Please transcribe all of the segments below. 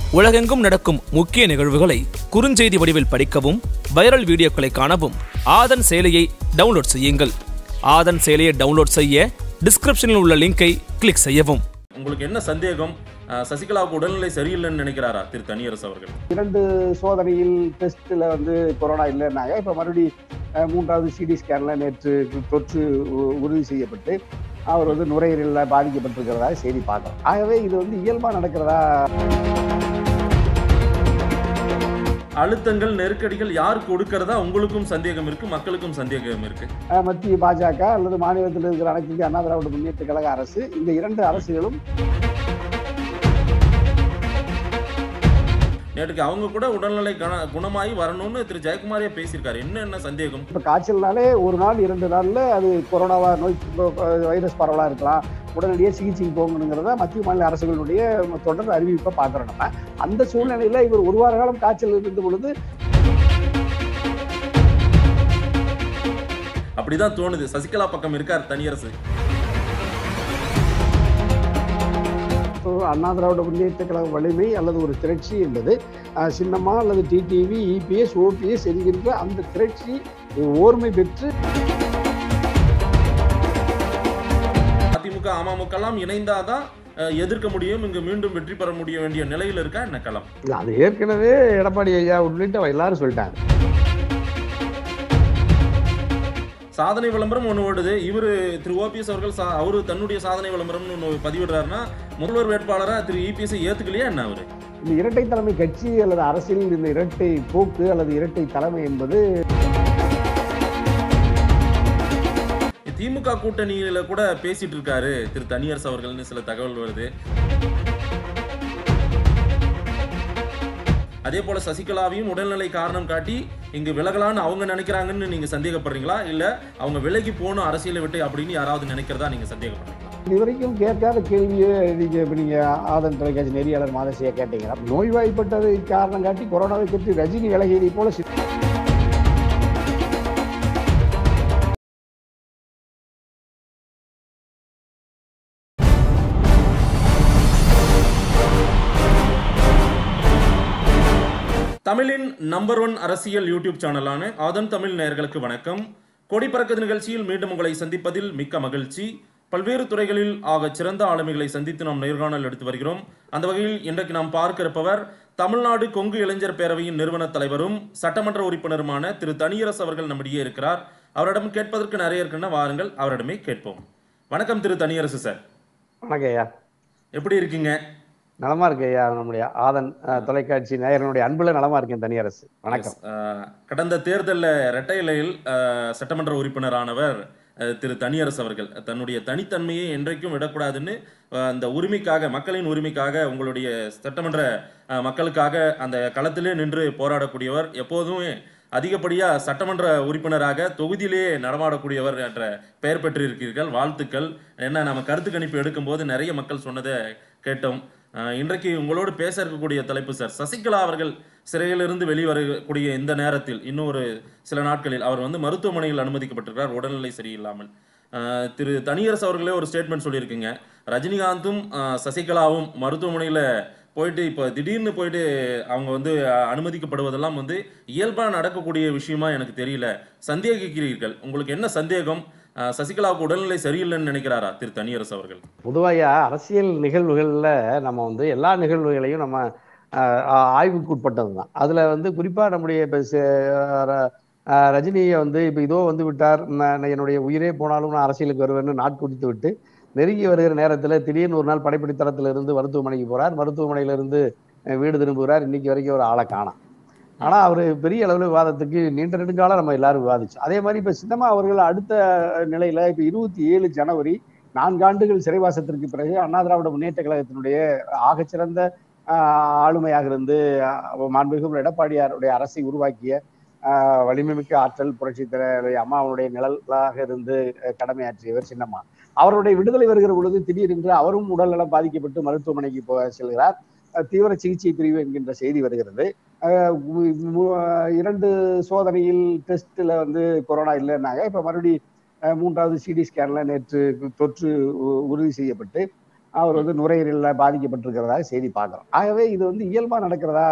உலகெங்கும் நடக்கும் முக்கிய நிகழ்வுகளை குறுஞ்செய்தி வடிவில் படிக்கவும் வைரல் வீடியோக்களை காணவும் ஆதன் செயலியை டவுன்லோட் செய்யுங்கள் ஆதன் செயலியை டவுன்லோட் செய்ய டிஸ்கிரிப்ஷனில் உள்ள லிங்கை கிளிக் செய்யவும் உங்களுக்கு என்ன சந்தேகம் அஹ், சசிகலாவுக்கு உடல்நிலை சரியில்லைன்னு நினைக்கிறாரா திரு தனியரசு அவர்கள் இரண்டு சோதனையில் டெஸ்ட்டில் வந்து கொரோனா இல்லைன்னாங்க இப்போ மறுபடி அஹ், மூன்றாவது சிடி ஸ்கேனில் நேற்று தொற்று உ- உறுதி செய்யப்பட்டு அவர் வந்து நுரையீரலில் பாதிக்கப்பட்டிருக்கிறதா செய்தி பார்க்குறோம் ஆகவே இது வந்து இயல்பாக நடக்கிறதா அழுத்தங்கள் நெருக்கடிகள் யாருக்கு கொடுக்கறதா உங்களுக்கும் சந்தேகம் இருக்கு மக்களுக்கும் சந்தேகம் இருக்கு அஹ், மத்திய பாஜக அல்லது மாநிலத்தில் இருக்கிற அனைத்து இந்திய அண்ணா திராவிட முன்னேற்ற கழக அரசு இந்த இரண்டு அரசுகளும் நேற்றுக்கு அவங்க கூட உடல்நிலை கண குணமாகி வரணும்னு திரு ஜெயக்குமாரே பேசியிருக்காரு என்ன என்ன சந்தேகம் இப்போ காய்ச்சல்னாலே ஒரு நாள் இரண்டு நாளில் அது கொரோனாவா நோய் வைரஸ் பரவலாக இருக்கலாம் உடனடியாக சிகிச்சைக்கு போகணுங்கிறத மத்திய மாநில அரசுகளுடைய தொடர் அறிவிப்பை பார்க்குறோம் நம்ம அந்த சூழ்நிலையில் இவர் ஒரு வார காலம் காய்ச்சல் இருந்த பொழுது அப்படிதான் தோணுது சசிகலா பக்கம் இருக்கார் தனியரசு இப்போ அண்ணா திராவிட முன்னேற்ற கழக வலிமை அல்லது ஒரு திரட்சி என்பது அஹ், சின்னம்மா அல்லது டிடிவி இபிஎஸ் ஓபிஎஸ் என்கின்ற அந்த திரட்சி ஓர்மை பெற்று அதிமுக அமமுக எல்லாம் இணைந்தாதான் அஹ், எதிர்க்க முடியும் இங்கு மீண்டும் வெற்றி பெற முடிய வேண்டிய நிலையில் இருக்கா என்ன களம் அது ஏற்கனவே எடப்பாடி ஐயா உள்ளிட்ட எல்லாரும் சொல்லிட்டாங்க சாதனை விளம்பரம் ஒன்று ஓடுது இவர் திரு ஓபிஎஸ் அவர்கள் சா அவரு தன்னுடைய சாதனை விளம்பரம்னு ஒன்று பதிவிடுறாருன்னா முதல்வர் வேட்பாளராக திரு இபிஎஸ் ஏத்துக்கலையா என்ன அவரு இந்த இரட்டை தலைமை கட்சி அல்லது அரசியலில் இந்த இரட்டை போக்கு அல்லது இரட்டை தலைமை என்பது திமுக கூட்டணியில கூட பேசிட்டு இருக்காரு திரு தனியரசு அவர்கள்னு சில தகவல் வருது அதே போல சசிகலாவையும் உடல்நிலை காரணம் காட்டி இங்கு விலகலான்னு அவங்க நினைக்கிறாங்கன்னு நீங்க சந்தேகப்படுறீங்களா இல்ல அவங்க விலகி போகணும் அரசியலை விட்டு அப்படின்னு யாராவது நினைக்கிறதா நீங்க சந்தேகப்படுறீங்களா இதுவரைக்கும் கேட்காத கேள்வியை நீங்க இப்ப நீங்க ஆதன் தொலைக்காட்சி நெறியாளர் மாதசியா கேட்டீங்கன்னா நோய்வாய்ப்பட்டதை காரணம் காட்டி கொரோனாவை பற்றி ரஜினி விலகியதை போல சி- தமிழின் நம்பர் ஒன் அரசியல் யூடியூப் சேனலான ஆதன் தமிழ் நேயர்களுக்கு வணக்கம் கொடி பறக்குது நிகழ்ச்சியில் மீண்டும் உங்களை சந்திப்பதில் மிக்க மகிழ்ச்சி பல்வேறு துறைகளில் ஆக சிறந்த ஆளுமைகளை சந்தித்து நாம் நேர்காணல் எடுத்து வருகிறோம் அந்த வகையில் இன்றைக்கு நாம் பார்க்க இருப்பவர் தமிழ்நாடு கொங்கு இளைஞர் பேரவையின் நிறுவன தலைவரும் சட்டமன்ற உறுப்பினருமான திரு தனியரசு அவர்கள் நம்மிடையே இருக்கிறார் அவரிடம் கேட்பதற்கு நிறைய இருக்குன்னா வாருங்கள் அவரிடமே கேட்போம் வணக்கம் திரு தனியரசு சார் வணக்கம் ஐயா எப்படி இருக்கீங்க நலமா இருக்கு ஐயா நம்முடைய ஆதன் அஹ், தொலைக்காட்சி நேயர்களுடைய அன்புல நலமா இருக்கேன் தனியரசு வணக்கம் அஹ், கடந்த தேர்தலில் இரட்டை இலையில் அஹ், சட்டமன்ற உறுப்பினரானவர் அஹ், திரு தனியரசு அவர்கள் தன்னுடைய தனித்தன்மையை என்றைக்கும் விடக்கூடாதுன்னு அஹ், அந்த உரிமைக்காக மக்களின் உரிமைக்காக உங்களுடைய சட்டமன்ற அஹ், மக்களுக்காக அந்த களத்திலே நின்று போராடக்கூடியவர் எப்போதுமே அதிகப்படியா சட்டமன்ற உறுப்பினராக தொகுதியிலே நடமாடக்கூடியவர் என்ற பெயர் பெற்றிருக்கிறீர்கள் வாழ்த்துக்கள் என்ன நம்ம கருத்து கணிப்பு எடுக்கும்போது நிறைய மக்கள் சொன்னதை கேட்டோம் அஹ், இன்றைக்கு உங்களோடு பேச இருக்கக்கூடிய தலைப்பு சார் சசிகலா அவர்கள் சிறையிலிருந்து வெளிவரக்கூடிய இந்த நேரத்தில் இன்னும் ஒரு சில நாட்களில் அவர் வந்து மருத்துவமனையில் அனுமதிக்கப்பட்டிருக்கிறார் உடல்நிலை சரியில்லாமல் அஹ், திரு தனியரசு அவர்களே ஒரு ஸ்டேட்மெண்ட் சொல்லியிருக்கீங்க ரஜினிகாந்தும் அஹ், சசிகலாவும் மருத்துவமனையில் போயிட்டு இப்போ திடீர்னு போயிட்டு அவங்க வந்து அஹ், அனுமதிக்கப்படுவதெல்லாம் வந்து இயல்பாக நடக்கக்கூடிய விஷயமா எனக்கு தெரியல சந்தேகிக்கிறீர்கள் உங்களுக்கு என்ன சந்தேகம் அஹ், சசிகலாவுக்கு உடல்நிலை சரியில்லைன்னு நினைக்கிறாரா திரு தனியரசு அவர்கள் பொதுவாக அரசியல் நிகழ்வுகளில் நம்ம வந்து எல்லா நிகழ்வுகளையும் நம்ம ஆஹ், ஆ- ஆய்வுக்கு உட்பட்டது தான் அதில் வந்து குறிப்பாக நம்முடைய இப்போ ரஜினியை வந்து இப்போ இதோ வந்து விட்டார் நான் என்னுடைய உயிரே போனாலும் நான் அரசியலுக்கு வருவேன்னு நாட்குறித்து விட்டு நெருங்கி வருகிற நேரத்தில் திடீர்னு ஒரு நாள் படைப்பிடித்தளத்துல இருந்து மருத்துவமனைக்கு போகிறார் மருத்துவமனையிலிருந்து அஹ், வீடு திரும்புகிறார் இன்னைக்கு வரைக்கும் ஒரு ஆளை காணோம் ஆனால் அவர் பெரிய அளவில் விவாதத்துக்கு நீண்ட நெடுங்காலம் நம்ம எல்லாரும் விவாதிச்சோம் அதே மாதிரி இப்போ சின்னம்மா அவர்கள் அடுத்த நிலையில் இப்போ இருபத்தி ஏழு ஜனவரி நான்காண்டுகள் சிறைவாசத்திற்கு பிறகு அண்ணா திராவிட முன்னேற்ற கழகத்தினுடைய ஆகச்சிறந்த ஆஹ், ஆளுமையாக இருந்து ஆஹ், மாண்புமிகு எடப்பாடியாருடைய அரசை உருவாக்கிய ஆஹ், வலிமைமிக்க ஆற்றல் புரட்சி தலைவர் அம்மாவுடைய நிழலாக இருந்து அஹ், கடமையாற்றியவர் சின்னம்மா அவருடைய விடுதலை வருகிற பொழுது திடீரென்று அவரும் உடல்நலம் பாதிக்கப்பட்டு மருத்துவமனைக்கு போ செல்கிறார் அஹ், தீவிர சிகிச்சை பிரிவு என்கின்ற செய்தி வருகிறது அஹ், மு- மு- இரண்டு சோதனையில் டெஸ்ட்ல வந்து கொரோனா இல்லைன்னாங்க இப்ப மறுபடி அஹ், மூன்றாவது சிடி ஸ்கேன்ல நேற்று தொற்று உ- உறுதி செய்யப்பட்டு அவர் வந்து நுரையீரலில் பாதிக்கப்பட்டிருக்கிறதா செய்தி பார்க்குறோம் ஆகவே இது வந்து இயல்பா நடக்கிறதா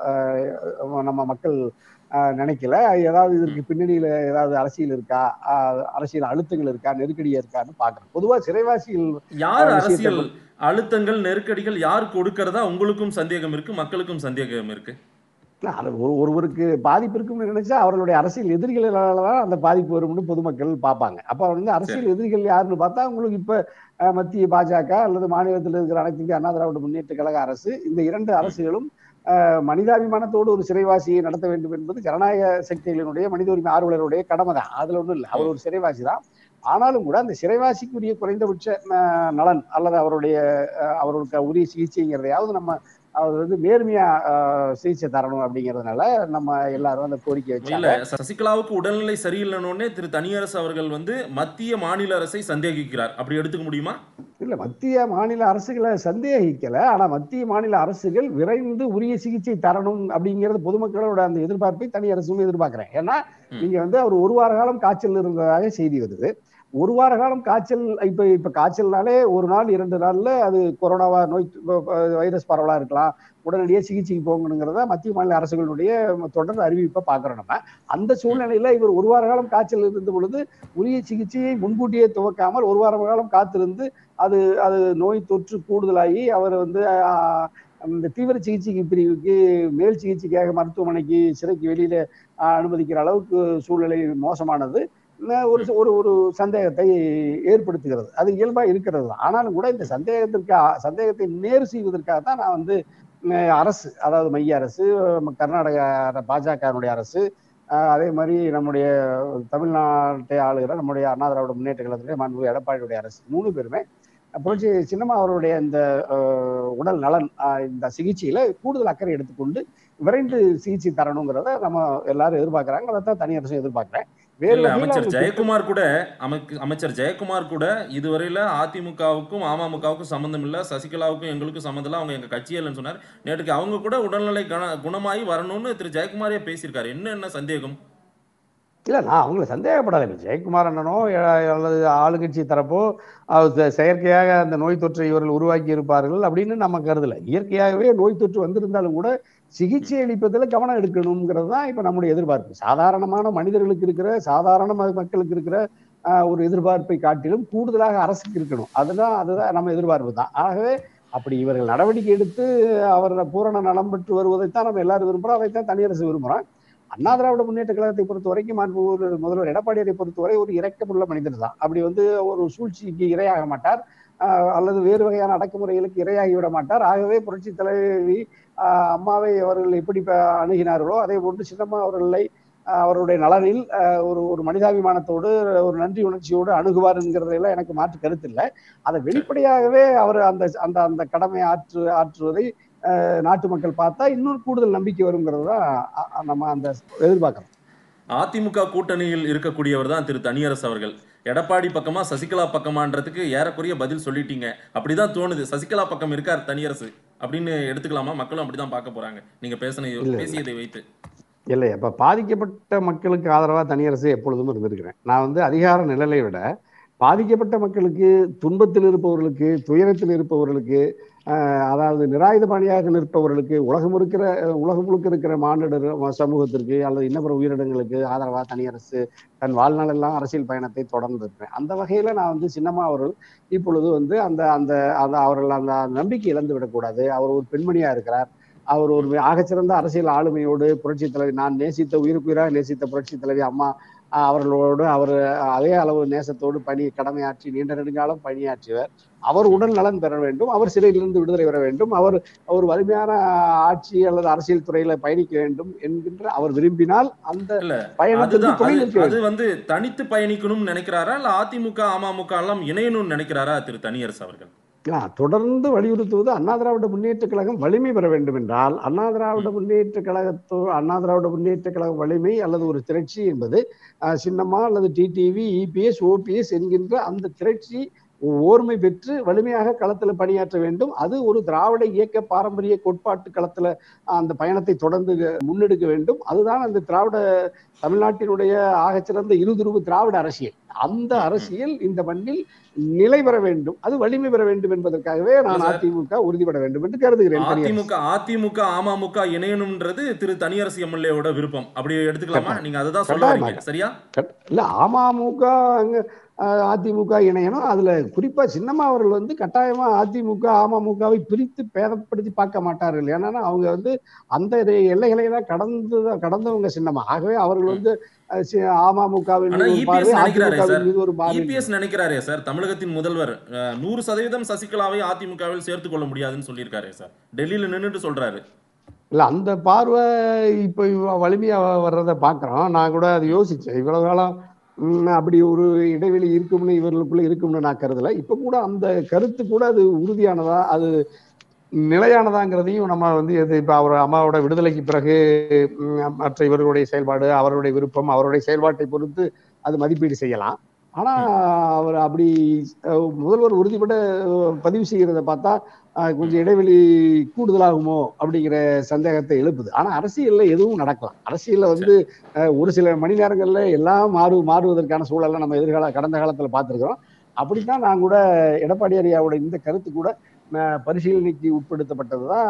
அஹ், நம்ம மக்கள் அஹ், நினைக்கல ஏதாவது இதற்கு பின்னணியில ஏதாவது அரசியல் இருக்கா அஹ், அரசியல் அழுத்தங்கள் இருக்கா நெருக்கடியா இருக்கான்னு பார்க்குறோம் பொதுவா சிறைவாசிகள் யார் ஆ, அரசியல் விஷயத்தை அழுத்தங்கள் நெருக்கடிகள் யார் கொடுக்கறதா உங்களுக்கும் சந்தேகம் இருக்கு மக்களுக்கும் சந்தேகம் இருக்கு இல்ல, அது ஒரு ஒருவருக்கு பாதிப்பு இருக்கும்னு நினைச்சா அவர்களுடைய அரசியல் எதிரிகளால தான் அந்த பாதிப்பு வரும்னு பொதுமக்கள் பார்ப்பாங்க அப்ப வந்து அரசியல் எதிரிகள் யாருன்னு பார்த்தா உங்களுக்கு இப்ப அஹ், மத்திய பாஜக அல்லது மாநிலத்தில் இருக்கிற அனைத்து இந்திய அண்ணா திராவிட முன்னேற்ற கழக அரசு இந்த இரண்டு அரசுகளும் அஹ், மனிதாபிமானத்தோடு ஒரு சிறைவாசியை நடத்த வேண்டும் என்பது ஜனநாயக சக்திகளினுடைய மனித உரிமை ஆர்வலருடைய கடமை தான் அதுல ஒண்ணும் இல்லை அவர் ஒரு சிறைவாசி தான் ஆனாலும் கூட அந்த சிறைவாசிக்குரிய குறைந்தபட்ச அஹ், நலன் அல்லது அவருடைய அஹ், அவர்களுக்கு உரிய சிகிச்சைங்கிறதையாவது நம்ம அவர் வந்து நேர்மையா அஹ், சிகிச்சை தரணும் அப்படிங்கிறதுனால நம்ம எல்லாரும் அந்த கோரிக்கை இல்ல வச்சாங்க சசிகலாவுக்கு உடல்நிலை சரியில்லைன்னு திரு தனியரசு அவர்கள் வந்து மத்திய மாநில அரசை சந்தேகிக்கிறார் அப்படி எடுத்துக்க முடியுமா இல்ல மத்திய மாநில அரசுகளை சந்தேகிக்கல ஆனா மத்திய மாநில அரசுகள் விரைந்து உரிய சிகிச்சை தரணும் அப்படிங்கிறது பொதுமக்களோட அந்த எதிர்பார்ப்பை தனி அரசும் எதிர்பார்க்கிறேன் ஏன்னா ம். நீங்க வந்து அவர் ஒரு வார காலம் காய்ச்சல் இருந்ததாக செய்தி வருது ஒரு வார காலம் காய்ச்சல் இப்ப இப்ப காய்ச்சல்னாலே ஒரு நாள் இரண்டு நாள்ல அது கொரோனாவா நோய் வைரஸ் பரவலா இருக்கலாம் உடனடியே சிகிச்சைக்கு போகணுங்கிறத மத்திய மாநில அரசுகளுடைய தொடர் அறிவிப்பை பார்க்கிறோம் நம்ம அந்த சூழ்நிலையில இவர் ஒரு வார காலம் காய்ச்சல் இருந்த பொழுது உரிய சிகிச்சையை முன்கூட்டியே துவக்காமல் ஒரு வார காலம் காத்திருந்து அது அது நோய் தொற்று கூடுதலாகி அவர் வந்து ஆஹ், இந்த தீவிர சிகிச்சைக்கு பிரிவுக்கு மேல் சிகிச்சைக்காக மருத்துவமனைக்கு சிறைக்கு வெளியில ஆஹ், அனுமதிக்கிற அளவுக்கு சூழ்நிலை மோசமானது ந- ஒரு ஒரு ஒரு சந்தேகத்தை ஏற்படுத்துகிறது அது இயல்பா இருக்கிறது தான் ஆனாலும் கூட இந்த சந்தேகத்திற்கு சந்தேகத்தை நேர் செய்வதற்காக தான் நான் வந்து அஹ், அரசு அதாவது மைய அரசு அஹ், கர்நாடக பாஜகனுடைய அரசு அஹ், அதே மாதிரி நம்முடைய தமிழ்நாட்டை ஆளுகிற நம்முடைய அண்ணா திராவிட முன்னேற்ற கழகத்துடைய மாண்பு எடப்பாடியுடைய அரசு மூணு பேருமே புரட்சி சின்னம்மா அவருடைய இந்த அஹ், உடல் நலன் அஹ், இந்த சிகிச்சையில கூடுதல் அக்கறை எடுத்துக்கொண்டு விரைந்து சிகிச்சை தரணுங்கிறத நம்ம எல்லாரும் எதிர்பார்க்கறாங்க அதை தான் தனி அரசும் எதிர்பார்க்கிறேன் வேறு இல்ல வகையில அமைச்சர் அவங்க ஜெயக்குமார் கூட அமைக்கு அமைச்சர் ஜெயக்குமார் கூட இதுவரையில அதிமுகவுக்கும் அமமுகவுக்கும் சம்பந்தம் இல்ல சசிகலாவுக்கும் எங்களுக்கும் சம்மந்தம் இல்ல அவங்க எங்க கட்சியே இல்லைன்னு சொன்னார் நேற்றுக்கு அவங்க கூட உடல்நிலை கன குணமாகி வரணும்னு திரு ஜெயக்குமாரே பேசியிருக்காரு என்ன என்ன சந்தேகம் இல்ல நான் அவங்கள சந்தேகப்படலை இப்ப ஜெயக்குமார் அண்ணனோ எ- அல்லது ஆளுங்கட்சி தரப்போ அவர் செ- செயற்கையாக அந்த நோய் தொற்றை இவர்கள் உருவாக்கி இருப்பார்கள் அப்படின்னு நம்ம கருதல இயற்கையாகவே நோய் தொற்று வந்திருந்தாலும் கூட சிகிச்சை அளிப்பதில் கவனம் எடுக்கணுங்கிறது தான் இப்ப நம்முடைய எதிர்பார்ப்பு சாதாரணமான மனிதர்களுக்கு இருக்கிற சாதாரண ம- மக்களுக்கு இருக்கிற ஆஹ், ஒரு எதிர்பார்ப்பை காட்டிலும் கூடுதலாக அரசுக்கு இருக்கணும் அதுதான் அதுதான் நம்ம எதிர்பார்ப்பு தான் ஆகவே அப்படி இவர்கள் நடவடிக்கை எடுத்து அவர் பூரண நலம் பெற்று வருவதைத்தான் நம்ம எல்லாரும் விரும்புறோம் அதைத்தான் தனியரசு விரும்புறோம் அண்ணா திராவிட முன்னேற்ற கழகத்தை பொறுத்த வரைக்கும் மாண்பு ஒரு முதல்வர் எடப்பாடியாரை பொறுத்தவரை ஒரு இரக்கமுள்ள மனிதர் தான் அப்படி வந்து ஒரு சூழ்ச்சிக்கு இரையாக மாட்டார் ஆஹ் அல்லது வேறு வகையான அடக்குமுறைகளுக்கு இரையாகி விட மாட்டார் ஆகவே புரட்சி தலைவி ஆஹ் அம்மாவை அவர்கள் எப்படி ப- அணுகினார்களோ அதே போன்று சின்னம்மா அவர்களை ஆஹ் அவருடைய நலனில் ஆஹ் ஒரு ஒரு மனிதாபிமானத்தோடு ஒரு நன்றி உணர்ச்சியோடு அணுகுவார் என்கிறதுல எனக்கு மாற்று கருத்து இல்லை அதை வெளிப்படையாகவே அவர் அந்த அந்த அந்த கடமை ஆற்று ஆற்றுவதை ஆஹ் நாட்டு மக்கள் பார்த்தா இன்னும் கூடுதல் நம்பிக்கை வருங்கிறது தான் அ- அ- நம்ம அந்த எதிர்பார்க்கிறோம் அதிமுக கூட்டணியில் இருக்கக்கூடியவர் தான் திரு தனியரசு அவர்கள் எடப்பாடி பக்கமா சசிகலா பக்கமான்றதுக்கு ஏறக்குறைய பதில் சொல்லிட்டீங்க அப்படிதான் தோணுது சசிகலா பக்கம் இருக்கார் தனியரசு அப்படின்னு எடுத்துக்கலாமா மக்களும் அப்படிதான் பார்க்க போறாங்க நீங்க பேசின இல்ல. பேசியதை வைத்து இல்லை இப்போ பாதிக்கப்பட்ட மக்களுக்கு ஆதரவாக தனியரசு எப்பொழுதும் இருந்திருக்கிறேன் நான் வந்து அதிகார நிழலை விட பாதிக்கப்பட்ட மக்களுக்கு துன்பத்தில் இருப்பவர்களுக்கு துயரத்தில் இருப்பவர்களுக்கு ஆஹ், அதாவது நிராயுதபாணியாக நிற்பவர்களுக்கு உலகம் இருக்கிற உலகம் முழுக்க இருக்கிற மானிடர் சமூகத்திற்கு அல்லது இன்னபிற உயிரினங்களுக்கு ஆதரவாக தனியரசு தன் வாழ்நாள் எல்லாம் அரசியல் பயணத்தை தொடர்ந்து இருப்பேன் அந்த வகையில நான் வந்து சின்னம்மா அவர்கள் இப்பொழுது வந்து அந்த அந்த அந்த அவர்கள் அந்த நம்பிக்கை இழந்து விடக்கூடாது அவர் ஒரு பெண்மணியா இருக்கிறார் அவர் ஒரு ஆகச்சிறந்த அரசியல் ஆளுமையோடு புரட்சி தலைவி நான் நேசித்த உயிருக்குயிராக நேசித்த புரட்சி தலைவி அம்மா ஆஹ் அவர்களோடு அவர் அதே அளவு நேசத்தோடு பணி கடமையாற்றி நீண்ட நெடுங்காலம் பணியாற்றியவர் அவர் உடல் நலன் பெற வேண்டும் அவர் சிறையிலிருந்து விடுதலை பெற வேண்டும் அவர் ஒரு வலிமையான ஆட்சி அல்லது அரசியல் துறையில பயணிக்க வேண்டும் என்கின்ற அவர் விரும்பினால் அந்த இல்ல பயணத்திற்கு அதுதான் துணை அது- நிற்க வேண்டும் அது வந்து தனித்து பயணிக்கணும்னு நினைக்கிறாரா இல்ல அதிமுக அமமுக எல்லாம் இணையணும்னு நினைக்கிறாரா திரு தனியரசு அவர்கள் ஆ, தொடர்ந்து வலியுறுத்துவது அண்ணா திராவிட முன்னேற்ற கழகம் வலிமை பெற வேண்டும் என்றால் அண்ணா திராவிட முன்னேற்ற கழகத்தோ அண்ணா திராவிட முன்னேற்ற கழக வலிமை அல்லது ஒரு திரட்சி என்பது ஆ, சின்னம்மா அல்லது டிடிவி இபிஎஸ் ஓபிஎஸ் என்கின்ற அந்த திரட்சி ஓர்மை பெற்று வலிமையாக களத்துல பணியாற்ற வேண்டும் அது ஒரு திராவிட இயக்க பாரம்பரிய கோட்பாட்டு களத்துல அந்த பயணத்தை தொடர்ந்து முன்னெடுக்க வேண்டும் அதுதான் அந்த திராவிட தமிழ்நாட்டினுடைய ஆகச்சிறந்த இருதுருவு திராவிட அரசியல் அந்த அரசியல் இந்த மண்ணில் நிலை பெற வேண்டும் அது வலிமை பெற வேண்டும் என்பதற்காகவே நான் சார். அதிமுக உறுதிப்பட வேண்டும் என்று கருதுகிறேன் தனியார். அதிமுக அதிமுக அமமுக இணையணும்ன்றது திரு தனியரசு எம்எல்ஏவோட விருப்பம் அப்படி எடுத்துக்கலாமா நீங்க அதுதான் சொல்ல வரீங்க கட்டாயமாக. சரியா இல்ல அமமுக அங்க அஹ், அதிமுக இணையணும் அதுல குறிப்பா சின்னம்மா அவர்கள் வந்து கட்டாயமா அதிமுக அமமுகவை பிரித்து பேதப்படுத்தி பார்க்க மாட்டார்கள் ஏன்னா அவங்க வந்து அந்த எல்லைகளை எல்லாம் கடந்து கடந்தவங்க சின்னம்மா ஆகவே அவர்கள் வந்து அஹ், சி- அமமுகவின் ஆனா மீது ஒரு EPS பார்வை நினைக்கிறாரே சார். அதிமுகவின் மீது ஒரு பார்வை இபிஎஸ் நினைக்கிறாரே சார் தமிழகத்தின் முதல்வர் அஹ், நூறு சதவீதம் சசிகலாவை அதிமுகவில் சேர்த்துக் கொள்ள முடியாதுன்னு சொல்லியிருக்காரே சார் டெல்லியில நின்னுட்டு சொல்றாரு இல்ல அந்த பார்வை இப்போ இவ- வலிமையா வர்றதை பார்க்குறோம் நான் கூட அதை யோசிச்சேன் இவ்வளவு காலம் ம், அப்படி ஒரு இடைவெளி இருக்கும்னு இவர்களுக்குள்ள இருக்கும்னு நான் கருதல இப்ப கூட அந்த கருத்து கூட அது உறுதியானதா அது நிலையானதாங்கிறதையும் நம்ம வந்து எது இப்ப அவர் அம்மாவோட விடுதலைக்கு பிறகு ம், மற்ற இவர்களுடைய செயல்பாடு அவருடைய விருப்பம் அவருடைய செயல்பாட்டை பொறுத்து அது மதிப்பீடு செய்யலாம் ஆனா அவர் அப்படி அஹ், முதல்வர் உறுதிப்பட அஹ், பதிவு செய்கிறத பார்த்தா அஹ், கொஞ்சம் இடைவெளி கூடுதலாகுமோ அப்படிங்கிற சந்தேகத்தை எழுப்புது ஆனா அரசியல்ல எதுவும் நடக்கலாம் அரசியல்ல வந்து அஹ், ஒரு சில மணி நேரங்கள்ல எல்லாம் மாறு மாறுவதற்கான சூழலை நம்ம எதிர்கால கடந்த காலத்துல பார்த்திருக்கிறோம் அப்படித்தான் நான் கூட எடப்பாடி ஐயாவோட இந்த கருத்து கூட அஹ், பரிசீலனைக்கு உட்படுத்தப்பட்டதுதான்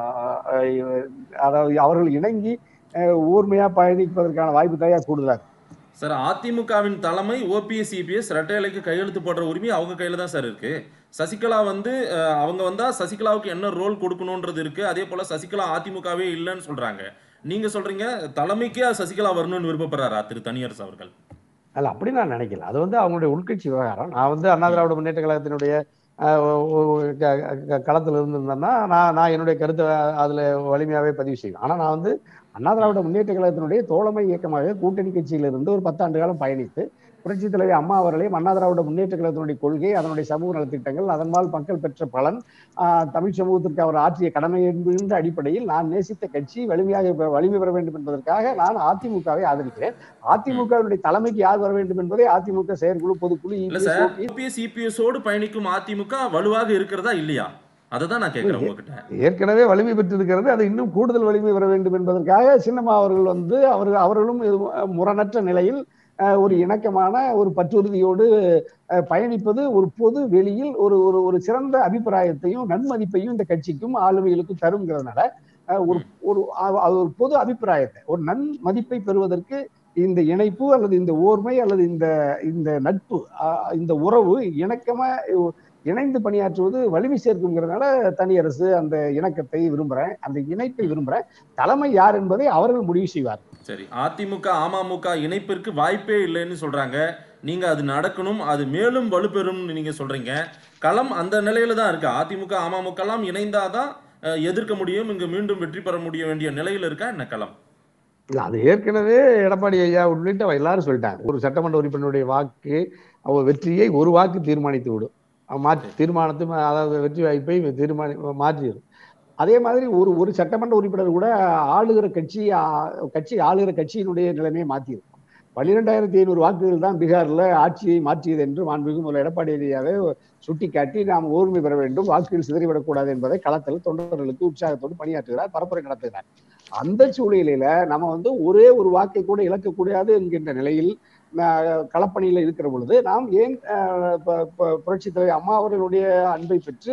அஹ், அதாவது அவர்கள் இணங்கி அஹ், ஊர்மையா பயணிப்பதற்கான வாய்ப்பு தயா கூடுதலா இருக்கு. சார் அதிமுகவின் தலைமை ஓபிஎஸ் இபிஎஸ் ரெட்டையலைக்கு கையெழுத்து போடுற உரிமை அவங்க கையில தான் சார் இருக்கு சசிகலா வந்து அஹ், அவங்க வந்தா சசிகலாவுக்கு என்ன ரோல் கொடுக்கணும்ன்றது இருக்கு அதே போல சசிகலா அதிமுகவே இல்லைன்னு சொல்றாங்க நீங்க சொல்றீங்க தலைமைக்கே சசிகலா வரணும்னு விருப்பப்படுறாரா திரு தனியரசு அவர்கள் அல்ல அப்படி நான் நினைக்கல அது வந்து அவங்களுடைய உள்கட்சி விவகாரம் நான் வந்து அண்ணா திராவிட முன்னேற்ற கழகத்தினுடைய அஹ், ஒ- ஒ- க- க- களத்துல இருந்திருந்தேன்னா நான் நான் என்னுடைய கருத்தை அதுல வலிமையாவே பதிவு செய்வேன் ஆனா நான் வந்து அண்ணா திராவிட முன்னேற்ற கழகத்தினுடைய தோழமை இயக்கமாக கூட்டணி கட்சியில இருந்து ஒரு பத்தாண்டு காலம் பயணித்து புரட்சி தலைவி அம்மா அவர்களையும் அண்ணா திராவிட முன்னேற்ற கழகத்தினுடைய கொள்கை அதனுடைய சமூக நலத்திட்டங்கள் அதன்பால் மக்கள் பெற்ற பலன் ஆஹ், தமிழ் சமூகத்திற்கு அவர் ஆற்றிய கடமை என்கின்ற அடிப்படையில் நான் நேசித்த கட்சி வலிமையாக பெ- வலிமை பெற வேண்டும் என்பதற்காக நான் அதிமுகவை ஆதரிக்கிறேன் அதிமுகவினுடைய தலைமைக்கு யார் வர வேண்டும் என்பதை அதிமுக செயற்குழு பொதுக்குழு இல்ல EPS, சார் OPS ஓபிஎஸ் இபிஎஸோடு பயணிக்கும் அதிமுக வலுவாக இருக்கிறதா இல்லையா அதை தான் நான் கேட்கிறேன் உங்ககிட்ட ஏற்கனவே வலிமை பெற்றிருக்கிறது அது இன்னும் கூடுதல் வலிமை பெற வேண்டும் என்பதற்காக சின்னம்மா அவர்கள் வந்து அவர்கள் அவர்களும் இது முரணற்ற நிலையில் அஹ், ஒரு இணக்கமான ஒரு பற்றுறுதியோடு அஹ், பயணிப்பது ஒரு பொது வெளியில் ஒரு ஒரு ஒரு சிறந்த அபிப்பிராயத்தையும் நன்மதிப்பையும் இந்த கட்சிக்கும் ஆளுமைகளுக்கும் தருங்கிறதுனால அஹ், ஒரு ஒரு அ- அது ஒரு பொது அபிப்பிராயத்தை ஒரு நன்மதிப்பை பெறுவதற்கு இந்த இணைப்பு அல்லது இந்த ஓர்மை அல்லது இந்த இந்த நட்பு அஹ், இந்த உறவு இணக்கமா இணைந்து பணியாற்றுவது வலிமை சேர்க்குங்கிறதுனால தனியரசு அந்த இணக்கத்தை விரும்புறேன் அந்த இணைப்பை விரும்புறேன் தலைமை யார் என்பதை அவர்கள் முடிவு செய்வார் சரி அதிமுக அமமுக இணைப்பிற்கு வாய்ப்பே இல்லைன்னு சொல்றாங்க நீங்க அது நடக்கணும் அது மேலும் வலுப்பெறும்னு நீங்க சொல்றீங்க களம் அந்த நிலையில தான் இருக்கு அதிமுக அமமுக எல்லாம் இணைந்தாதான் அஹ், எதிர்க்க முடியும் இங்கு மீண்டும் வெற்றி பெற முடிய வேண்டிய நிலையில இருக்கா என்ன களம் இல்ல அது ஏற்கனவே எடப்பாடி ஐயா உள்ளிட்ட அவ எல்லாரும் சொல்லிட்டாங்க ஒரு சட்டமன்ற உறுப்பினருடைய வாக்கு அவ வெற்றியை ஒரு வாக்கு தீர்மானித்து விடும் அவ மாற்றி தீர்மானத்தை மா- அதாவது வெற்றி வாய்ப்பை தீர்மானி மாற்றிடும் அதே மாதிரி ஒரு ஒரு சட்டமன்ற உறுப்பினர் கூட ஆளுகிற கட்சி ஆ- கட்சி ஆளுகிற கட்சியினுடைய நிலைமையை மாற்றிடும் பன்னிரெண்டாயிரத்தி ஐநூறு வாக்குகள் தான் பீகார்ல ஆட்சியை மாற்றியது என்று மாண்புமிகு முதல்வர் எடப்பாடி ஐயாவை சுட்டிக்காட்டி நாம் ஓர்மை பெற வேண்டும் வாக்குகள் சிதறிவிடக்கூடாது என்பதை களத்தில் தொண்டர்களுக்கு உற்சாகத்தோடு பணியாற்றுகிறார் பரப்புரை நடத்துகிறார் அந்த சூழ்நிலையில நம்ம வந்து ஒரே ஒரு வாக்கை கூட இழக்கக்கூடாது என்கின்ற நிலையில் அஹ், களப்பணியில இருக்கிற பொழுது நாம் ஏன் அஹ், ப- ப- புரட்சித் தலைவர் அம்மா அவர்களுடைய அன்பை பெற்று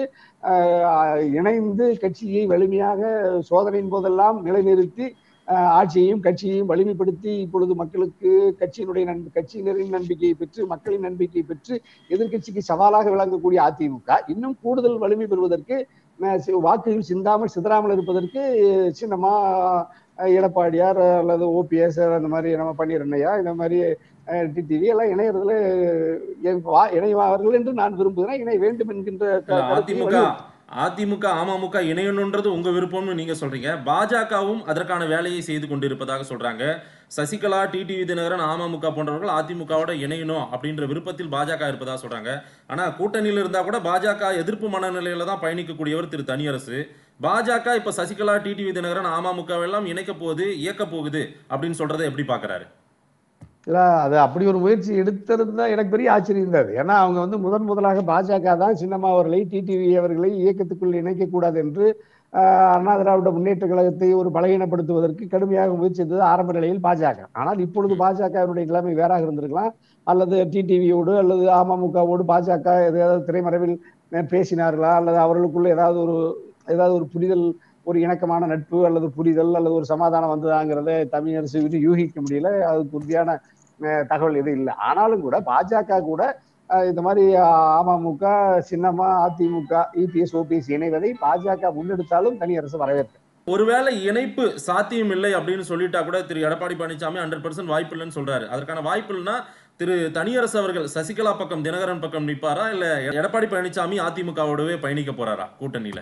அஹ், இணைந்து கட்சியை வலிமையாக சோதனையின் போதெல்லாம் நிலைநிறுத்தி அஹ், ஆட்சியையும் கட்சியையும் வலிமைப்படுத்தி இப்பொழுது மக்களுக்கு கட்சியினுடைய நன்ப கட்சியினரின் நம்பிக்கையை பெற்று மக்களின் நம்பிக்கையை பெற்று எதிர்க்கட்சிக்கு சவாலாக விளங்கக்கூடிய அதிமுக இன்னும் கூடுதல் வலிமை பெறுவதற்கு அஹ், சி- வாக்குகள் சிந்தாமல் சிதறாமல் இருப்பதற்கு சின்னமா அஹ், எடப்பாடியார் அல்லது ஓபிஎஸ் அந்த மாதிரி நம்ம பன்னீரண்ணையா இந்த மாதிரி டிடிவி எல்லாம் இணையறதுல அஹ், வா- இணைவார்கள் என்று நான் விரும்புகிறேன் இணைய வேண்டும் என்கின்ற க- இல்ல, கருத்தையும் அதிமுக வலியுறுத்துகிறேன். அதிமுக அமமுக இணையணுன்றது உங்க விருப்பம்னு நீங்க சொல்றீங்க பாஜகவும் அதற்கான வேலையை செய்து கொண்டிருப்பதாக சொல்றாங்க சசிகலா டிடிவி தினகரன் அமமுக போன்றவர்கள் அதிமுகவோட இணையணும் அப்படின்ற விருப்பத்தில் பாஜக இருப்பதாக சொல்றாங்க ஆனா கூட்டணியில் இருந்தா கூட பாஜக எதிர்ப்பு மனநிலையில தான் பயணிக்கக்கூடியவர் திரு தனியரசு பாஜக இப்ப சசிகலா டிடிவி தினகரன் அமமுக எல்லாம் இணைக்க போகுது இயக்க போகுது அப்படின்னு சொல்றதை எப்படி பாக்குறாரு இல்ல அது அப்படி ஒரு முயற்சி எடுத்திருந்தா எனக்கு பெரிய ஆச்சரியம் இருந்தது ஏன்னா அவங்க வந்து முதன் முதலாக பாஜக தான் சின்னம்மா அவர்களை டிடிவி அவர்களை இயக்கத்துக்குள் இணைக்கக்கூடாது என்று ஆஹ், அண்ணா திராவிட முன்னேற்ற கழகத்தை ஒரு பலகீனப்படுத்துவதற்கு கடுமையாக முயற்சித்தது ஆரம்ப நிலையில் பாஜக ஆனால் இப்பொழுது பாஜகவினுடைய நிலைமை வேறாக இருந்திருக்கலாம் அல்லது டிடிவியோடு அல்லது அமமுகவோடு பாஜக ஏதாவது திரைமறைவில் அஹ், பேசினார்களா அல்லது அவர்களுக்குள்ள ஏதாவது ஒரு ஏதாவது ஒரு புரிதல் ஒரு இணக்கமான நட்பு அல்லது புரிதல் அல்லது ஒரு சமாதானம் வந்ததாங்கிறத தமிழரசு விட்டு யூகிக்க முடியல அதுக்கு உறுதியான அஹ், தகவல் எதுவும் இல்லை ஆனாலும் கூட பாஜக கூட அஹ், இந்த மாதிரி அஹ், அமமுக சின்னம்மா அதிமுக இபிஎஸ் ஓபிஎஸ் இணைவதை பாஜக முன்னெடுத்தாலும் தனியரசு வரவேற்று ஒருவேளை இணைப்பு சாத்தியம் இல்லை அப்படின்னு சொல்லிட்டா கூட திரு எடப்பாடி பழனிசாமி ஹண்ட்ரட் பர்சன்ட் வாய்ப்பு இல்லைன்னு சொல்றாரு அதற்கான வாய்ப்பு இல்லைன்னா திரு தனியரசு அவர்கள் சசிகலா பக்கம் தினகரன் பக்கம் நிப்பாரா இல்ல எடப்பாடி பழனிசாமி அதிமுகவோடவே பயணிக்க போறாரா கூட்டணியில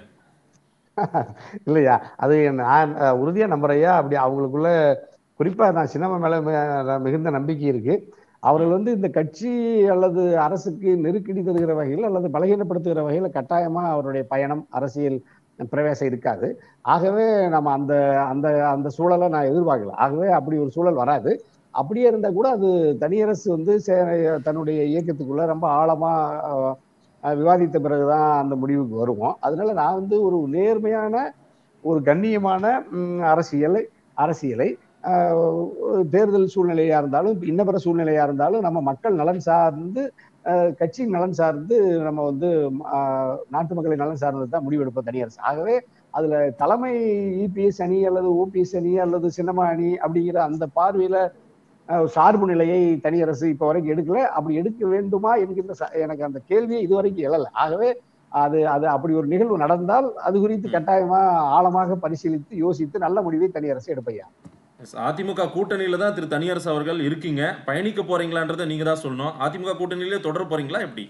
இல்லையா அது நான் அஹ், உறுதியா நம்புறையா அப்படி அவங்களுக்குள்ள குறிப்பா நான் சின்னம்மா மேல மி- மிகுந்த நம்பிக்கை இருக்கு அவர்கள் வந்து இந்த கட்சி அல்லது அரசுக்கு நெருக்கடி தருகிற வகையில் அல்லது பலகீனப்படுத்துகிற வகையில் கட்டாயமா அவருடைய பயணம் அரசியல் பிரவேசம் இருக்காது ஆகவே நம்ம அந்த அந்த அந்த சூழலை நான் எதிர்பார்க்கல ஆகவே அப்படி ஒரு சூழல் வராது அப்படியே இருந்தா கூட அது தனியரசு வந்து சே- தன்னுடைய இயக்கத்துக்குள்ள ரொம்ப ஆழமா அஹ், அஹ், விவாதித்த பிறகுதான் அந்த முடிவுக்கு வருவோம் அதனால நான் வந்து ஒரு நேர்மையான ஒரு கண்ணியமான ம், அரசியலை அரசியலை ஆஹ், தேர்தல் சூழ்நிலையா இருந்தாலும் இன்னபிற சூழ்நிலையா இருந்தாலும் நம்ம மக்கள் நலன் சார்ந்து ஆஹ், கட்சியின் நலன் சார்ந்து நம்ம வந்து ஆஹ், நாட்டு மக்களின் நலன் சார்ந்து தான் முடிவெடுப்போம் தனியரசு ஆகவே அதுல தலைமை இபிஎஸ் அணி அல்லது ஓபிஎஸ் அணி அல்லது சின்னமா அணி அப்படிங்கிற அந்த பார்வையில ஆஹ், சார்பு நிலையை தனியரசு இப்ப வரைக்கும் எடுக்கல அப்படி எடுக்க வேண்டுமா என்கின்ற ச- எனக்கு அந்த கேள்வியே இதுவரைக்கும் எழல ஆகவே அது அது அப்படி ஒரு நிகழ்வு நடந்தால் அது குறித்து கட்டாயமா ஆழமாக பரிசீலித்து யோசித்து நல்ல முடிவை தனியரசு எடுப்பையா அதிமுக கூட்டணியில தான் திரு தனியரசு அவர்கள் இருக்கீங்க பயணிக்க போறீங்களான்றதை நீங்க தான் சொல்லணும் அதிமுக கூட்டணியிலே தொடர போறீங்களா எப்படி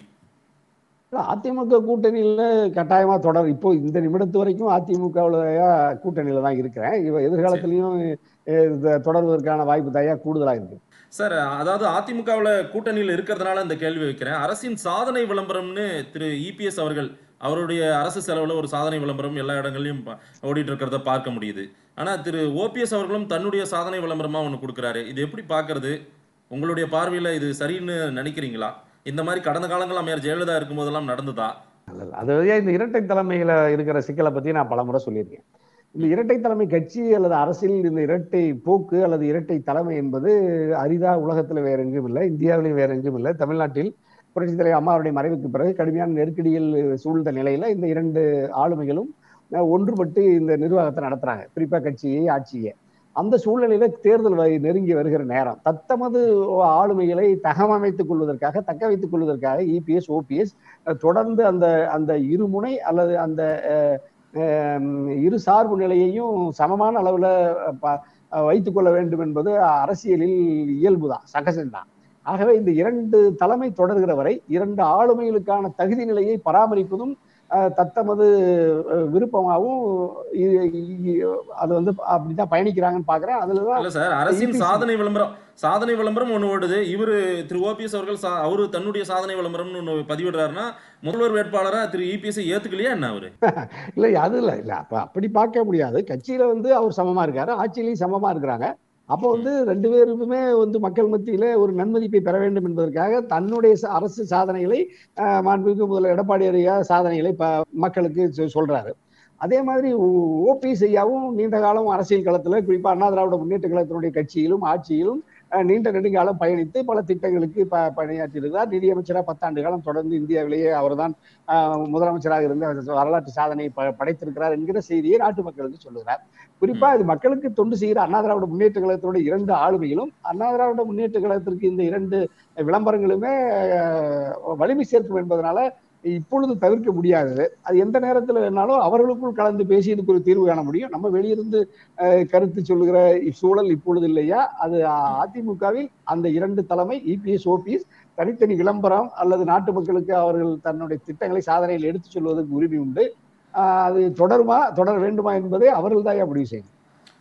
இல்ல, அதிமுக கூட்டணியில கட்டாயமா தொடர் இப்போ இந்த நிமிடத்து வரைக்கும் அதிமுகவுல கூட்டணியில தான் இருக்கிறேன் இவ எதிர்காலத்திலையும் அஹ், இது தொடர்வதற்கான வாய்ப்பு தயா கூடுதலா இருக்கு சார் அதாவது அதிமுகவில் கூட்டணியில் இருக்கிறதுனால இந்த கேள்வி வைக்கிறேன் அரசின் சாதனை விளம்பரம்னு திரு இபிஎஸ் அவர்கள் அவருடைய அரசு செலவில் ஒரு சாதனை விளம்பரம் எல்லா இடங்கள்லையும் ப- ஓடிட்டு இருக்கிறத பார்க்க முடியுது ஆனால் திரு ஓபிஎஸ் அவர்களும் தன்னுடைய சாதனை விளம்பரமாக ஒன்று கொடுக்குறாரு இது எப்படி பார்க்கறது உங்களுடைய பார்வையில் இது சரின்னு நினைக்கிறீங்களா இந்த மாதிரி கடந்த காலங்கள் அம்மையார் ஜெயலலிதா இருக்கும்போதெல்லாம் நடந்ததா அல்ல, அது வழியா இந்த இரட்டை தலைமையில இருக்கிற சிக்கலை பத்தி நான் பலமுறை சொல்லியிருக்கேன் இந்த இரட்டை தலைமை கட்சி அல்லது அரசியல் இந்த இரட்டை போக்கு அல்லது இரட்டை தலைமை என்பது அரிதா உலகத்துல வேற எங்கும் இல்லை இந்தியாவிலையும் வேற எங்கும் இல்லை தமிழ்நாட்டில் புரட்சித் தலைவர் அம்மாவுடைய மறைவுக்கு பிறகு கடுமையான நெருக்கடியில் சூழ்ந்த நிலையில இந்த இரண்டு ஆளுமைகளும் அஹ், ஒன்றுபட்டு இந்த நிர்வாகத்தை நடத்துறாங்க குறிப்பா கட்சியை ஆட்சியை அந்த சூழ்நிலையில தேர்தல் வ- நெருங்கி வருகிற நேரம் தத்தமது ஆளுமைகளை தகவமைத்துக் கொள்வதற்காக தக்க வைத்துக் கொள்வதற்காக இபிஎஸ் ஓபிஎஸ் தொடர்ந்து அந்த அந்த இருமுனை அல்லது அந்த அஹ், ஹம், இரு சார்பு நிலையையும் சமமான அளவுல ப- வைத்துக் கொள்ள வேண்டும் என்பது அரசியலில் இயல்புதான் சகஜம்தான் ஆகவே இந்த இரண்டு தலைமை தொடர்கிற வரை இரண்டு ஆளுமைகளுக்கான தகுதி நிலையை பராமரிப்பதும் அஹ், தத்தமது அஹ், விருப்பமாகவும் இ- இ- அது வந்து அப்படிதான் பயணிக்கிறாங்கன்னு பாக்குறேன் அதுலதான் இல்ல சார் அரசின் EPC. சாதனை விளம்பரம் சாதனை விளம்பரம் ஒன்று ஓடுது இவரு திரு ஓபிஎஸ் அவர்கள் சா- அவரு தன்னுடைய சாதனை விளம்பரம்னு ஒன்று பதிவிடுறாருன்னா முதல்வர் வேட்பாளரா திரு இபிஎஸ் ஏத்துக்கலையா என்ன அவரு இல்லை அது இல்லை இல்லை அப்ப அப்படி பார்க்க முடியாது கட்சியில வந்து அவர் சமமா இருக்காரு ஆட்சியிலையும் சமமா இருக்கிறாங்க அப்போ வந்து ரெண்டு பேருமே வந்து மக்கள் மத்தியில ஒரு நன்மதிப்பை பெற வேண்டும் என்பதற்காக தன்னுடைய ச- அரசு சாதனைகளை ஆஹ், மாண்புமிகு முதல்வர் எடப்பாடி ஐயா சாதனைகளை ப மக்களுக்கு சொ- சொல்றாரு அதே மாதிரி ஓபிஎஸ் ஐயாவும் நீண்ட காலம் அரசியல் களத்துல குறிப்பா அண்ணா திராவிட முன்னேற்ற கழகத்தினுடைய கட்சியிலும் ஆட்சியிலும் அஹ், நீண்ட நெடுங்காலம் பயணித்து பல திட்டங்களுக்கு ப பணியாற்றியிருக்கிறார் நிதியமைச்சராக பத்தாண்டு காலம் தொடர்ந்து இந்தியாவிலேயே அவர்தான் ஆஹ் முதலமைச்சராக இருந்த வரலாற்று சாதனை ப- படைத்திருக்கிறார் என்கிற செய்தியை நாட்டு மக்களுக்கு சொல்லுகிறார் குறிப்பா இது மக்களுக்கு தொண்டு செய்கிற அண்ணா திராவிட முன்னேற்ற கழகத்தினுடைய இரண்டு ஆளுமைகளும் அண்ணா திராவிட முன்னேற்ற கழகத்திற்கு இந்த இரண்டு விளம்பரங்களுமே ஆஹ், வலிமை சேர்க்கும் என்பதனால இப்பொழுது தவிர்க்க முடியாதது அது எந்த நேரத்தில் வேணாலும் அவர்களுக்குள் கலந்து பேசி இதுக்கு ஒரு தீர்வு காண முடியும் நம்ம வெளியிருந்து ஆஹ், கருத்து சொல்லுகிற சூழல் இப்பொழுது இல்லையா அது அதிமுகவில் அந்த இரண்டு தலைமை இபிஎஸ் ஓபிஎஸ் தனித்தனி விளம்பரம் அல்லது நாட்டு மக்களுக்கு அவர்கள் தன்னுடைய திட்டங்களை சாதனையில் எடுத்துச் சொல்வதற்கு உரிமை உண்டு ஆஹ் அது தொடருமா தொடர வேண்டுமா என்பதை அவர்கள் தான் முடிவு செய்யணும்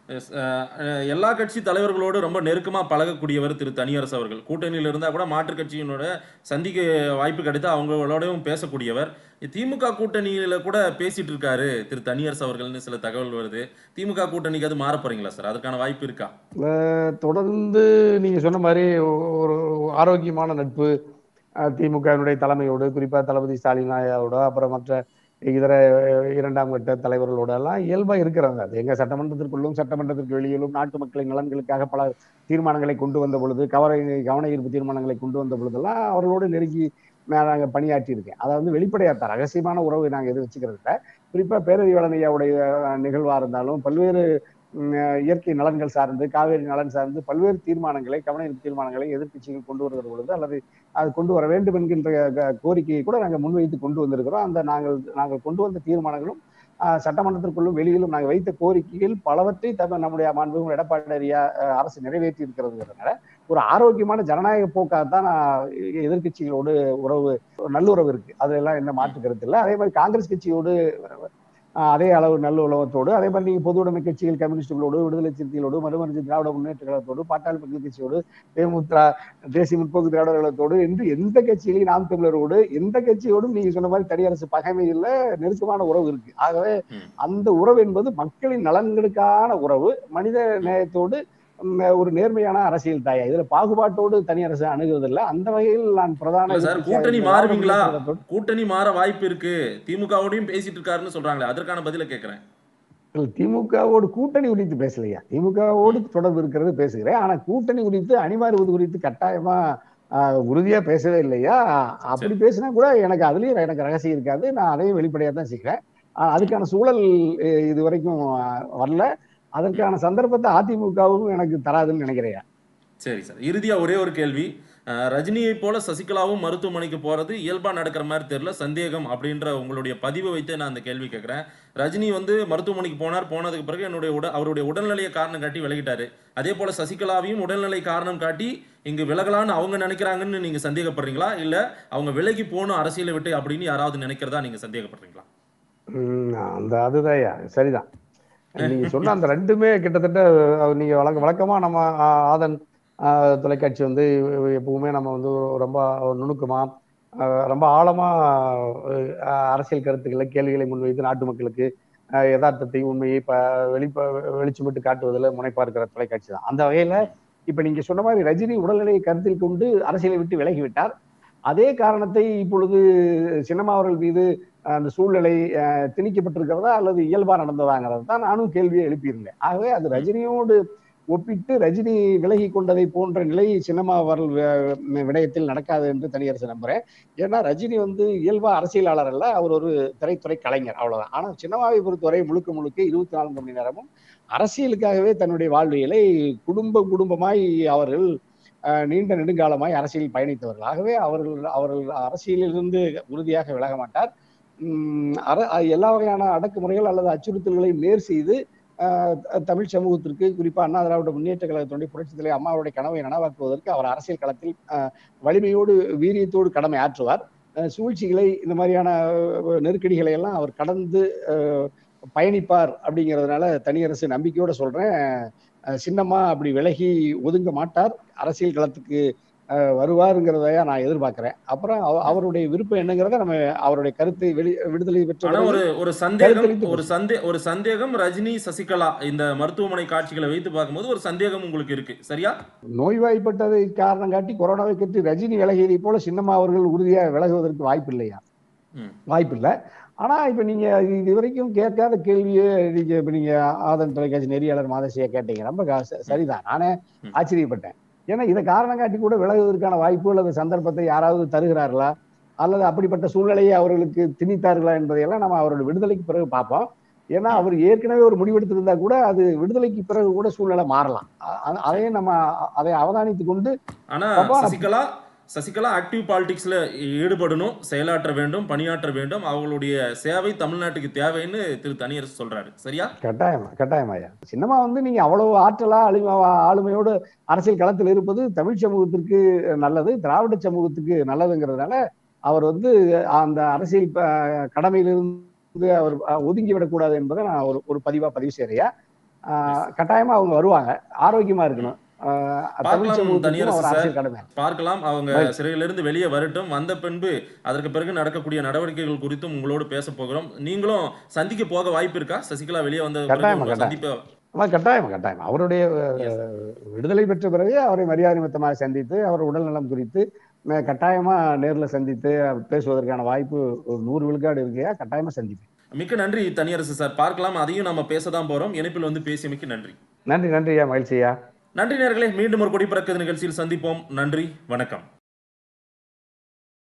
எஸ், அஹ், அஹ், எல்லா கட்சி தலைவர்களோடு ரொம்ப நெருக்கமா பழகக்கூடியவர் திரு தனியரசு அவர்கள் கூட்டணியில் இருந்தா கூட மாற்றுக் கட்சியினோட சந்திக்க வாய்ப்பு கிடைத்தா அவங்களோடவும் பேசக்கூடியவர் திமுக கூட்டணியில கூட பேசிட்டு இருக்காரு திரு தனியரசு அவர்கள்னு சில தகவல் வருது திமுக கூட்டணிக்கு அது மாற போறீங்களா சார் அதுக்கான வாய்ப்பு இருக்கா அஹ் தொடர்ந்து நீங்க சொன்ன மாதிரி ஒரு ஆரோக்கியமான நட்பு அஹ் திமுகவினுடைய தலைமையோடு குறிப்பா தளபதி ஸ்டாலின் ஐயாவோட அப்புறம் மற்ற இதர அஹ், இரண்டாம் கட்ட தலைவர்களோட எல்லாம் இயல்பா இருக்கிறாங்க அது எங்க சட்டமன்றத்திற்குள்ளும் சட்டமன்றத்திற்கு வெளியிலும் நாட்டு மக்களின் நலன்களுக்காக பல தீர்மானங்களை கொண்டு வந்த பொழுது கவன கவன ஈர்ப்பு தீர்மானங்களை கொண்டு வந்த பொழுதெல்லாம் அவர்களோடு நெருங்கி நான் நாங்க பணியாற்றி இருக்கேன் அதை வந்து வெளிப்படையாத்த ரகசியமான உறவு நாங்க எதுவும் வச்சுக்கிறது இல்லை குறிப்பா பேரறிவாளன் ஐயாவுடைய அஹ், நிகழ்வா இருந்தாலும் பல்வேறு உம், அஹ், இயற்கை நலன்கள் சார்ந்து காவேரி நலன் சார்ந்து பல்வேறு தீர்மானங்களை கவன ஈர்ப்பு தீர்மானங்களை எதிர்க்கட்சிகள் கொண்டு வருகிற பொழுது அல்லது அது கொண்டு வர வேண்டும் என்கின்ற க- கோரிக்கையை கூட நாங்கள் முன்வைத்து கொண்டு வந்திருக்கிறோம் அந்த நாங்கள் நாங்கள் கொண்டு வந்த தீர்மானங்களும் ஆஹ், சட்டமன்றத்திற்குள்ளும் வெளியிலும் நாங்கள் வைத்த கோரிக்கைகள் பலவற்றை தமிழ் நம்முடைய மாண்புமிகு எடப்பாடி ஐயா அஹ், அரசு நிறைவேற்றி இருக்கிறதுங்கிறதுனால ஒரு ஆரோக்கியமான ஜனநாயக போக்காகத்தான் நான் எ- எதிர்க்கட்சிகளோடு உறவு ஒரு நல்லுறவு இருக்கு அதெல்லாம் என்ன மாற்று கருத்து இல்லை அதே மாதிரி காங்கிரஸ் கட்சியோடு ஆஹ், அதே அளவு நல்லுறவத்தோடு அதே மாதிரி நீங்க பொது உடைமை கட்சிகள் கம்யூனிஸ்டுகளோடு விடுதலை சிறுத்தைகளோடு மறுமலர்ச்சி திராவிட முன்னேற்ற கழகத்தோடு பாட்டாளி மக்கள் கட்சியோடு தேமுதிக தேசிய முற்போக்கு திராவிட கழகத்தோடு என்று எந்த கட்சிகளையும் நாம் தமிழரோடு எந்த கட்சியோடும் நீங்க சொன்ன மாதிரி தனியரசு பகைமை இல்ல நெருக்கமான உறவு இருக்கு ஆகவே ம். அந்த உறவு என்பது மக்களின் நலன்களுக்கான உறவு மனித நேயத்தோடு ம், ஒரு நேர்மையான அரசியல் தாயா இதுல பாகுபாட்டோடு தனியரசு அணுகுவதில்லை அந்த வகையில் நான் பிரதான இல்ல சார், எதிர்க்கட்சியாக கூட்டணி இருந்த மாறுவீங்களா? திராவிட முன்னேற்ற கழகத்தோடு கூட்டணி மாற வாய்ப்பு இருக்கு திமுகவோடையும் பேசிட்டு இருக்காருன்னு சொல்றாங்களே அதற்கான பதில கேட்கிறேன் இல்ல, திமுகவோடு கூட்டணி குறித்து பேசலையா திமுகவோடு தொடர்பு இருக்கிறது பேசுகிறேன் ஆனா கூட்டணி குறித்து அணிமாறுவது குறித்து கட்டாயமா ஆஹ், உறுதியா பேசவே இல்லையா அப்படி பேசினா கூட எனக்கு அதுலயும் எனக்கு ரகசியம் இருக்காது நான் அதையும் வெளிப்படையா தான் செய்கிறேன் ஆஹ், அதுக்கான சூழல் அஹ், இது வரைக்கும் ஆஹ், வரல அதற்கான சந்தர்ப்பத்தை அதிமுகவும் எனக்கு தராதுன்னு நினைக்கிறேன் சரி சார் இறுதியா ஒரே ஒரு கேள்வி அஹ், ரஜினியை போல சசிகலாவும் மருத்துவமனைக்கு போறது இயல்பா நடக்கிற மாதிரி தெரியல சந்தேகம் அப்படின்ற உங்களுடைய பதிவை வைத்து நான் அந்த கேள்வி கேட்கிறேன் ரஜினி வந்து மருத்துவமனைக்கு போனார் போனதுக்கு பிறகு என்னுடைய உட அவருடைய உடல்நிலையை காரணம் காட்டி விலகிட்டாரு அதே போல சசிகலாவையும் உடல்நிலை காரணம் காட்டி இங்கு விலகலான்னு அவங்க நினைக்கிறாங்கன்னு நீங்க சந்தேகப்படுறீங்களா இல்ல அவங்க விலகி போகணும் அரசியலை விட்டு அப்படின்னு யாராவது நினைக்கிறதா நீங்க சந்தேகப்படுறீங்களா உம் அந்த அதுதான்யா சரிதான் நீங்க சொன்ன அந்த ரெண்டுமே கிட்டத்தட்ட அஹ், நீங்க வழக்க வழக்கமா நம்ம ஆஹ், ஆதன் ஆஹ், தொலைக்காட்சி வந்து எப்பவுமே நம்ம வந்து ரொம்ப நுணுக்கமா ஆஹ், ரொம்ப ஆழமா ஆஹ், அரசியல் கருத்துக்களை கேள்விகளை முன்வைத்து நாட்டு மக்களுக்கு ஆஹ், யதார்த்தத்தை உண்மையை ப வெளிப்ப வெளிச்சமிட்டு காட்டுவதில் முனைப்பா இருக்கிற தொலைக்காட்சி தான் அந்த வகையில இப்ப நீங்க சொன்ன மாதிரி ரஜினி உடல்நிலையை கருத்தில் கொண்டு அரசியலை விட்டு விலகிவிட்டார் அதே காரணத்தை இப்பொழுது சின்னம்மா அவர்கள் மீது அஹ், அந்த சூழ்நிலை அஹ், திணிக்கப்பட்டிருக்கிறதா அல்லது இயல்பா நடந்ததாங்கிறது தான் நானும் கேள்வியை எழுப்பியிருந்தேன் ஆகவே அது ரஜினியோடு ஒப்பிட்டு ரஜினி விலகி கொண்டதை போன்ற நிலை சின்னம்மா அவர்கள் வி- விடயத்தில் நடக்காது என்று தனியரசு நம்புறேன் ஏன்னா ரஜினி வந்து இயல்பா அரசியலாளர் அல்ல அவர் ஒரு திரைத்துறை கலைஞர் அவ்வளவுதான் ஆனா சின்னம்மாவை பொறுத்தவரை முழுக்க முழுக்க இருபத்தி நான்கு மணி நேரமும் அரசியலுக்காகவே தன்னுடைய வாழ்வியலை குடும்பம் குடும்பமாய் அவர்கள் அஹ், நீண்ட நெடுங்காலமாய் அரசியலில் பயணித்தவர்கள் ஆகவே அவர்கள் அவர்கள் அரசியலிலிருந்து உறுதியாக விலக மாட்டார் உம் அர- எல்லா வகையான அடக்குமுறைகள் அல்லது அச்சுறுத்தல்களை நேர் செய்து அஹ், த- தமிழ் சமூகத்திற்கு குறிப்பா அண்ணா திராவிட முன்னேற்ற கழகத்தினுடைய புரட்சித் தலைவர் அம்மாவுடைய கனவை நனவாக்குவதற்கு அவர் அரசியல் களத்தில் அஹ், வலிமையோடு வீரியத்தோடு கடமை ஆற்றுவார் அஹ், சூழ்ச்சிகளை இந்த மாதிரியான அஹ், நெருக்கடிகளை எல்லாம் அவர் கடந்து அஹ், பயணிப்பார் அப்படிங்கிறதுனால தனியரசு நம்பிக்கையோட சொல்றேன் அஹ், சின்னம்மா அப்படி விலகி ஒதுங்க மாட்டார் அரசியல் களத்துக்கு அஹ், வருவாருங்கிறதையா நான் எதிர்பார்க்கிறேன் அப்புறம் அவ- அவருடைய விருப்பம் என்னங்கிறத நம்ம அவருடைய கருத்தை வெளி விடுதலை பெற்ற ஆனா பிறகு ஒரு ஒரு சந்தேகம் கருத்தரித்து ஒரு சந்தே ஒரு சந்தேகம் ரஜினி சசிகலா இந்த மருத்துவமனை காட்சிகளை வைத்து பார்க்கும்போது ஒரு சந்தேகம் உங்களுக்கு இருக்கு சரியா நோய்வாய்ப்பட்டதை காரணம் காட்டி கொரோனாவை கட்டி ரஜினி விலகியதை போல சின்னம்மா அவர்கள் உறுதியாக விலகுவதற்கு வாய்ப்பு இல்லையா ம். வாய்ப்பு இல்லை ஆனா இப்ப நீங்க இது வரைக்கும் கேட்காத கேள்வியே நீங்க இப்ப நீங்க ஆதன் தொலைக்காட்சி நெறியாளர் மாதசியா கேட்டீங்க ரொம்ப கா- ச- சரிதான் நானே ம். ஆச்சரியப்பட்டேன் ஏன்னா இதை காரணம் காட்டி கூட விலகுவதற்கான வாய்ப்பு அல்லது சந்தர்ப்பத்தை யாராவது தருகிறார்களா அல்லது அப்படிப்பட்ட சூழ்நிலையை அவர்களுக்கு திணித்தார்களா என்பதையெல்லாம் நம்ம அவரோட விடுதலைக்கு பிறகு பார்ப்போம் ஏன்னா அவர் ஏற்கனவே ஒரு முடிவெடுத்திருந்தா கூட அது விடுதலைக்கு பிறகு கூட சூழ்நிலை மாறலாம் அ- அ- அதையும் நம்ம அ- அதை அவதானித்துக் கொண்டு ஆனா அப்பா, சசிகலா சசிகலா ஆக்டிவ் பாலிடிக்ஸ்ல ஈடுபடணும் செயலாற்ற வேண்டும் பணியாற்ற வேண்டும் அவங்களுடைய சேவை தமிழ்நாட்டுக்கு தேவைன்னு திரு தனியரசு சொல்றாரு சரியா கட்டாயமா கட்டாயமாயா சின்னமா வந்து நீங்க அவ்வளவு ஆற்றலா அழிமா ஆளுமையோடு அரசியல் களத்தில் இருப்பது தமிழ் சமூகத்திற்கு நல்லது திராவிட சமூகத்துக்கு நல்லதுங்கிறதுனால அவர் வந்து அந்த அரசியல் ப- கடமையிலிருந்து அவர் ஒதுங்கி விடக்கூடாது என்பதை நான் ஒரு ஒரு பதிவா பதிவு செய்யறையா ஆஹ் கட்டாயமா அவங்க வருவாங்க ஆரோக்கியமா இருக்கணும் ஆஹ் தமிழ் பார்க்கலாம் சமூகத்துக்கும் தனியரசு அவர் சார். அரசியல் கடமை பார்க்கலாம் அவங்க சிறையிலிருந்து வெளியே வரட்டும் வந்த பின்பு அதற்கு பிறகு நடக்கக்கூடிய நடவடிக்கைகள் குறித்தும் உங்களோடு பேச போகிறோம் நீங்களும் சந்திக்க போக வாய்ப்பு இருக்கா சசிகலா வெளியே வந்த பிறகு கட்டாயமா, உங்களை கட்டாயம். சந்திப்ப ஆமா கட்டாயம் கட்டாயம் அவருடைய அஹ், விடுதலை பெற்ற பிறகு அவரை மரியாதை நிமித்தமாக சந்தித்து அவர் உடல்நலம் குறித்து அஹ், கட்டாயமா நேர்ல சந்தித்து பேசுவதற்கான வாய்ப்பு ஒரு நூறு விழுக்காடு இருக்கையா கட்டாயமா சந்திப்பேன் மிக்க நன்றி தனியரசு சார் பார்க்கலாம் அதையும் நம்ம பேச தான் போறோம் இணைப்பில் வந்து பேசியமைக்கு நன்றி நன்றி நன்றியா மகிழ்ச்சியா நன்றி நேர்களே மீண்டும் ஒரு கொடி பறக்குது நிகழ்ச்சியில் சந்திப்போம் நன்றி வணக்கம்